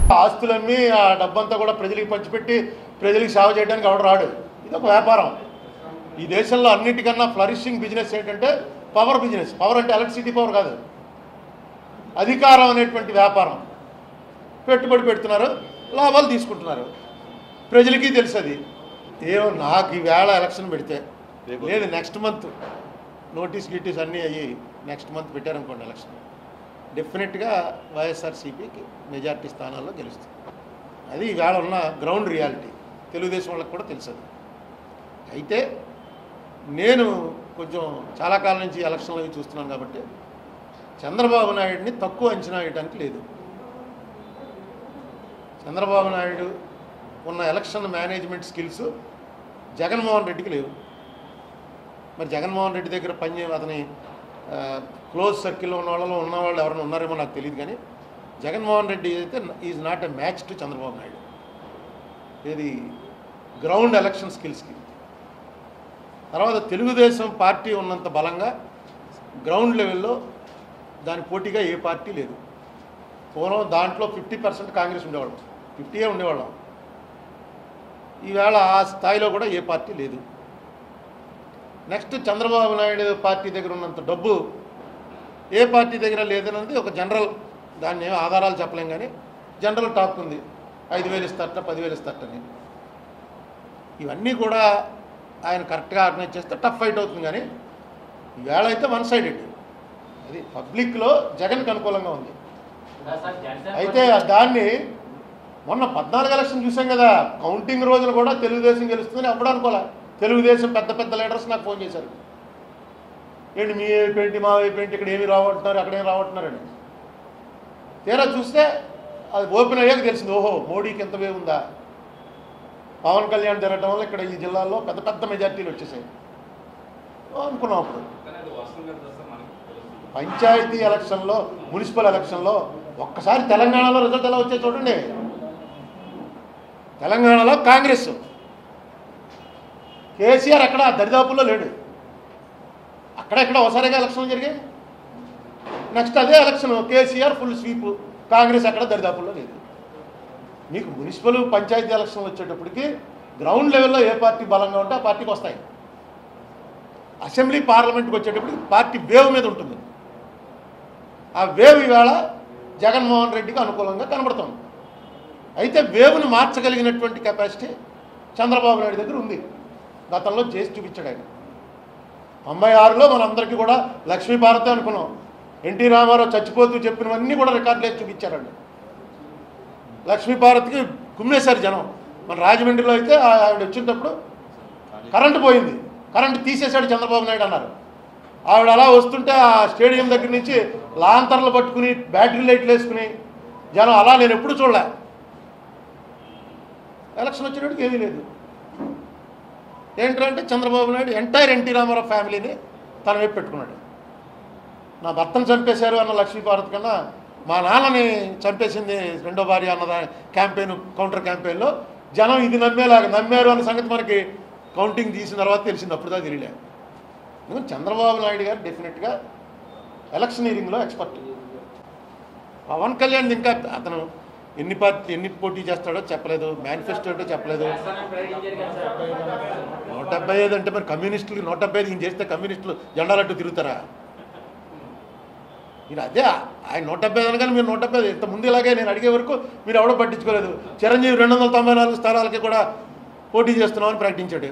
ఆస్తులన్నీ ఆ డబ్బంతా కూడా ప్రజలకు పంచిపెట్టి ప్రజలకు సేవ చేయడానికి ఎవడు రాడు ఇది ఒక వ్యాపారం ఈ దేశంలో అన్నిటికన్నా ఫ్లరిషింగ్ బిజినెస్ ఏంటంటే పవర్ బిజినెస్ పవర్ అంటే ఎలక్ట్రిసిటీ పవర్ కాదు అధికారం అనేటువంటి వ్యాపారం పెట్టుబడి పెడుతున్నారు లాభాలు తీసుకుంటున్నారు ప్రజలకి తెలుసు అది ఏమో నాకు ఈవేళ ఎలక్షన్ పెడితే లేదు నెక్స్ట్ మంత్ నోటీస్ గిటీస్ అన్నీ అయ్యి నెక్స్ట్ మంత్ పెట్టారనుకోండి ఎలక్షన్ డెఫినెట్గా వైఎస్ఆర్సీపీకి మెజారిటీ స్థానాల్లో గెలుస్తుంది అది ఈవేళ ఉన్న గ్రౌండ్ రియాలిటీ తెలుగుదేశం వాళ్ళకి కూడా తెలుసు అది అయితే నేను కొంచెం చాలా కాలం నుంచి ఎలక్షన్లు అవి చూస్తున్నాను కాబట్టి చంద్రబాబు నాయుడిని తక్కువ అంచనా వేయడానికి లేదు చంద్రబాబు నాయుడు ఉన్న ఎలక్షన్ మేనేజ్మెంట్ స్కిల్స్ జగన్మోహన్ రెడ్డికి లేవు మరి జగన్మోహన్ రెడ్డి దగ్గర పనిచే అతని ఆ, క్లోజ్ సర్కిల్లో ఉన్న వాళ్ళలో ఉన్న వాళ్ళు ఎవరైనా ఉన్నారేమో నాకు తెలియదు కానీ జగన్మోహన్ రెడ్డి అయితే is not a match to Chandrababu Naidu ఇది గ్రౌండ్ ఎలక్షన్ స్కిల్స్కి తర్వాత తెలుగుదేశం పార్టీ ఉన్నంత బలంగా గ్రౌండ్ లెవెల్లో దాని పోటీగా ఏ పార్టీ లేదు పూర్వం దాంట్లో ఫిఫ్టీ పర్సెంట్ కాంగ్రెస్ ఉండేవాళ్ళం ఫిఫ్టీయే ఉండేవాళ్ళం ఈవేళ ఆ స్థాయిలో కూడా ఏ పార్టీ లేదు నెక్స్ట్ చంద్రబాబు నాయుడు పార్టీ దగ్గర ఉన్నంత డబ్బు ఏ పార్టీ దగ్గర లేదన్నది ఒక జనరల్ దాన్ని ఏం ఆధారాలు చెప్పలేం కానీ జనరల్ టాక్ ఉంది ఐదు వేలు ఇస్తారట పదివేలు ఇస్తారటని ఇవన్నీ కూడా ఆయన కరెక్ట్గా ఆర్గనైజ్ చేస్తే టఫ్ ఫైట్ అవుతుంది కానీ ఈవేళ అయితే వన్ సైడెడ్ అది పబ్లిక్లో జగన్కి అనుకూలంగా ఉంది అయితే దాన్ని మొన్న పద్నాలుగు ఎలక్షన్ చూసాం కదా కౌంటింగ్ రోజులు కూడా తెలుగుదేశం గెలుస్తుందని అప్పుడు అనుకోలే తెలుగుదేశం పెద్ద పెద్ద లీడర్స్ నాకు ఫోన్ చేశారు ఏంటి మీ వైపు ఏంటి మా వైపు ఏంటి ఇక్కడ ఏమి రావట్టున్నారు అక్కడ ఏమి రావట్టున్నారని తీరా చూస్తే అది ఓపెన్ అయ్యాక తెలిసింది ఓహో మోడీకి ఎంత వే ఉందా పవన్ కళ్యాణ్ తిరగడం వల్ల ఇక్కడ ఈ జిల్లాలో పెద్ద పెద్ద మెజార్టీలు వచ్చేసాయి అనుకున్నాం అప్పుడు పంచాయతీ ఎలక్షన్లో మున్సిపల్ ఎలక్షన్లో ఒక్కసారి తెలంగాణలో రిజల్ట్ ఎలా వచ్చాయి చూడండి తెలంగాణలో కాంగ్రెస్ కేసీఆర్ ఎక్కడ దరిదాపుల్లో లేడు అక్కడెక్కడ ఒకసారిగా ఎలక్షన్లు జరిగాయి నెక్స్ట్ అదే election KCR full sweep Congress ఎక్కడ దరిదాపుల్లో లేదు మీకు మున్సిపల్ పంచాయతీ ఎలక్షన్లు వచ్చేటప్పటికి గ్రౌండ్ లెవెల్లో ఏ పార్టీ బలంగా ఉంటే ఆ పార్టీకి వస్తాయి అసెంబ్లీ పార్లమెంట్కి వచ్చేటప్పటికి పార్టీ వేవ్ మీద ఉంటుంది ఆ వేవ్ ఈవేళ జగన్మోహన్ రెడ్డికి అనుకూలంగా కనబడుతుంది అయితే వేవ్ను మార్చగలిగినటువంటి కెపాసిటీ చంద్రబాబు నాయుడు దగ్గర ఉంది గతంలో చేసి చూపించాడు ఆయన తొంభై ఆరులో మనందరికీ కూడా లక్ష్మీభారతి అనుకున్నాం ఎన్టీ రామారావు చచ్చిపోతూ చెప్పినవన్నీ కూడా రికార్డులు వేసి చూపించారండి లక్ష్మీభారతికి కుమ్మేశారు జనం మన రాజమండ్రిలో అయితే ఆ- ఆవిడ వచ్చినప్పుడు కరెంటు పోయింది కరెంటు తీసేశాడు చంద్రబాబు నాయుడు అన్నారు ఆవిడ అలా వస్తుంటే ఆ స్టేడియం దగ్గర నుంచి లాంతర్లు పట్టుకుని బ్యాటరీ లైట్లు వేసుకుని జనం అలా నేను ఎప్పుడు చూడలే ఎలక్షన్ వచ్చేటప్పటికి ఏమీ లేదు ఏంటంటే చంద్రబాబు నాయుడు ఎంటైర్ ఎన్టీ రామారావు ఫ్యామిలీని తన వైపు పెట్టుకున్నాడు నా భర్తను చంపేశారు అన్న లక్ష్మీభారత్ కన్నా మా నాన్నని చంపేసింది రెండో భార్య అన్న క్యాంపెయిన్ కౌంటర్ క్యాంపెయిన్లో జనం ఇది నమ్మేలాగా నమ్మారు అన్న సంగతి మనకి కౌంటింగ్ తీసిన తర్వాత తెలిసింది అప్పుడు దాకా తెలియలే ఎందుకంటే చంద్రబాబు నాయుడు గారు డెఫినెట్గా ఎలక్షనీరింగ్లో ఎక్స్పర్ట్ పవన్ కళ్యాణ్ ఇంకా అతను ఎన్ని పార్టీ ఎన్ని పోటీ చేస్తాడో చెప్పలేదు మేనిఫెస్టో ఏంటో చెప్పలేదు నూట డెబ్బై ఐదు అంటే మరి కమ్యూనిస్టులు నూట డెబ్బై ఐదు ఈయన చేస్తే కమ్యూనిస్టులు జెండాలట్టు తిరుగుతారా మీరు అదే ఆయన నూట డెబ్బై ఐదు అనగానే మీరు నూట డెబ్బై ఐదు ఇంత ముందు ఇలాగే నేను అడిగే వరకు మీరు ఎవడో పట్టించుకోలేదు చిరంజీవి రెండు వందల తొంభై నాలుగు స్థానాలకి కూడా పోటీ చేస్తున్నామని ప్రకటించాడు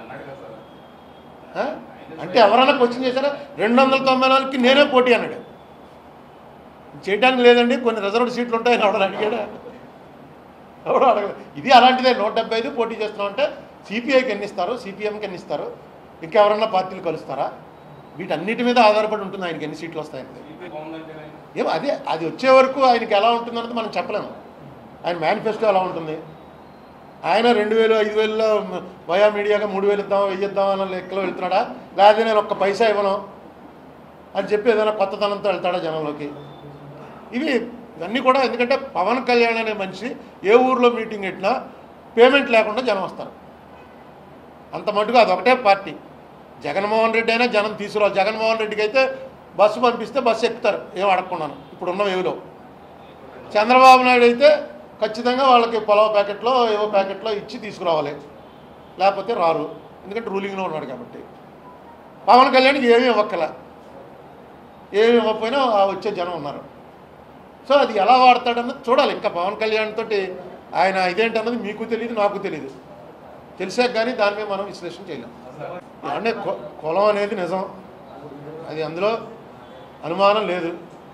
ఆ? అంటే ఎవరైనా క్వశ్చన్ చేశారా రెండు వందల తొంభై నాలుగుకి నేనే పోటీ అన్నాడు చేయడానికి లేదండి కొన్ని రిజర్వ్డ్ సీట్లు ఉంటాయని ఎవడని అడిగాడా ఎవడో అడగలేదు ఇది అలాంటిదే నూట డెబ్బై ఐదు పోటీ చేస్తున్నాం అంటే సిపిఐకి ఎన్ని ఇస్తారు సిపిఎంకి ఎన్ని ఇస్తారు ఇంకెవరన్నా పార్టీలు కలుస్తారా వీటన్నిటి మీద ఆధారపడి ఉంటుంది ఆయనకి ఎన్ని సీట్లు వస్తాయని ఏమో అదే అది వచ్చే వరకు ఆయనకి ఎలా ఉంటుందన్నది మనం చెప్పలేము ఆయన మేనిఫెస్టో ఎలా ఉంటుంది ఆయన రెండు వేలు ఐదు వేలలో వయా మీడియాగా మూడు వేలు ఇద్దాం వెయ్యి ఇద్దాం అన్న లెక్కలో వెళ్తున్నాడా లేదా నేను ఒక్క పైసా ఇవ్వను అని చెప్పి ఏదైనా కొత్తదనంతో వెళ్తాడా జనంలోకి ఇవి ఇవన్నీ కూడా ఎందుకంటే పవన్ కళ్యాణ్ అనే మనిషి ఏ ఊర్లో మీటింగ్ పెట్టినా పేమెంట్ లేకుండా జనం వస్తారు అంత మటుకు అదొకటే పార్టీ జగన్మోహన్ రెడ్డి అయినా జనం తీసుకురావాలి జగన్మోహన్ రెడ్డికి అయితే బస్సు పంపిస్తే బస్సు ఎక్కుతారు ఏం అడగకుండాను ఇప్పుడు ఉన్న వేవులో చంద్రబాబు నాయుడు అయితే ఖచ్చితంగా వాళ్ళకి పొలవ ప్యాకెట్లో ఏవో ప్యాకెట్లో ఇచ్చి తీసుకురావాలి లేకపోతే రారు ఎందుకంటే రూలింగ్లో ఉన్నాడు కాబట్టి పవన్ కళ్యాణ్కి ఏమీ ఇవ్వక్కల ఏమి ఇవ్వకపోయినా ఆ వచ్చే జనం ఉన్నారు సో అది ఎలా వాడతాడన్నది చూడాలి ఇంకా పవన్ కళ్యాణ్ తోటి ఆయన ఇదేంటన్నది మీకు తెలియదు నాకు తెలియదు తెలిసాక కానీ దాని మీద మనం విశ్లేషణ చేయలేం అంటే కొ- కులం అనేది నిజం అది అందులో అనుమానం లేదు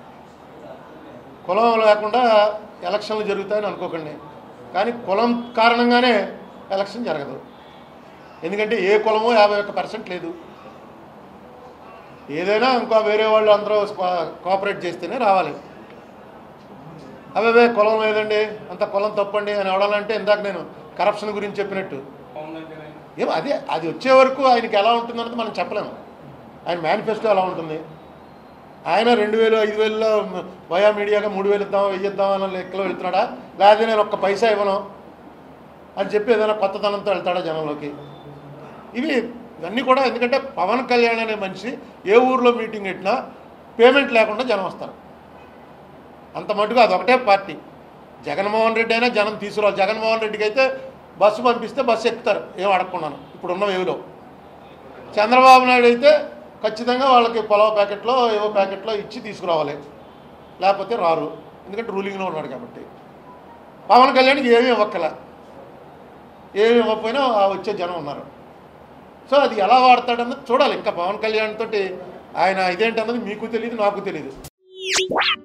కులం లేకుండా ఎలక్షన్లు జరుగుతాయని అనుకోకండి కానీ కులం కారణంగానే ఎలక్షన్ జరగదు ఎందుకంటే ఏ కులమో యాభై ఒక్క పర్సెంట్ లేదు ఏదైనా ఇంకా వేరే వాళ్ళు అందరూ స్పా- కోఆపరేట్ చేస్తేనే రావాలి అవే కులం లేదండి అంత కులం తప్పండి అని ఎవడాలంటే ఇందాక నేను కరప్షన్ గురించి చెప్పినట్టు ఏం అదే అది వచ్చే వరకు ఆయనకి ఎలా ఉంటుందన్నది మనం చెప్పలేము ఆయన మేనిఫెస్టో ఎలా ఉంటుంది ఆయన రెండు వేలు ఐదు వేలలో వయా మీడియాగా మూడు వేలు ఇద్దాం వెయ్యి ఇద్దాం అన్న లెక్కలో వెళ్తున్నాడా లేదా నేను ఒక్క పైసా ఇవ్వను అని చెప్పి ఏదైనా కొత్తదనంతో వెళ్తాడా జనంలోకి ఇవి ఇవన్నీ కూడా ఎందుకంటే పవన్ కళ్యాణ్ అనే మనిషి ఏ ఊర్లో మీటింగ్ పెట్టినా పేమెంట్ లేకుండా జనం వస్తారు అంత మటుకు అది ఒకటే పార్టీ జగన్మోహన్ రెడ్డి అయినా జనం తీసుకురావాలి జగన్మోహన్ రెడ్డికి అయితే బస్సు పంపిస్తే బస్సు ఎక్కుతారు ఏం అడగకున్నాను ఇప్పుడున్న వేవులో చంద్రబాబు నాయుడు అయితే ఖచ్చితంగా వాళ్ళకి పొలవ ప్యాకెట్లో ఏవో ప్యాకెట్లో ఇచ్చి తీసుకురావాలి లేకపోతే రారు ఎందుకంటే రూలింగ్లో ఉన్నాడు కాబట్టి పవన్ కళ్యాణ్కి ఏమీ ఇవ్వక్కల ఏమి ఇవ్వకపోయినా ఆ వచ్చే జనం ఉన్నారు సో అది ఎలా వాడతాడన్నది చూడాలి ఇంకా పవన్ కళ్యాణ్ తోటి ఆయన ఇదేంటన్నది మీకు తెలియదు నాకు తెలియదు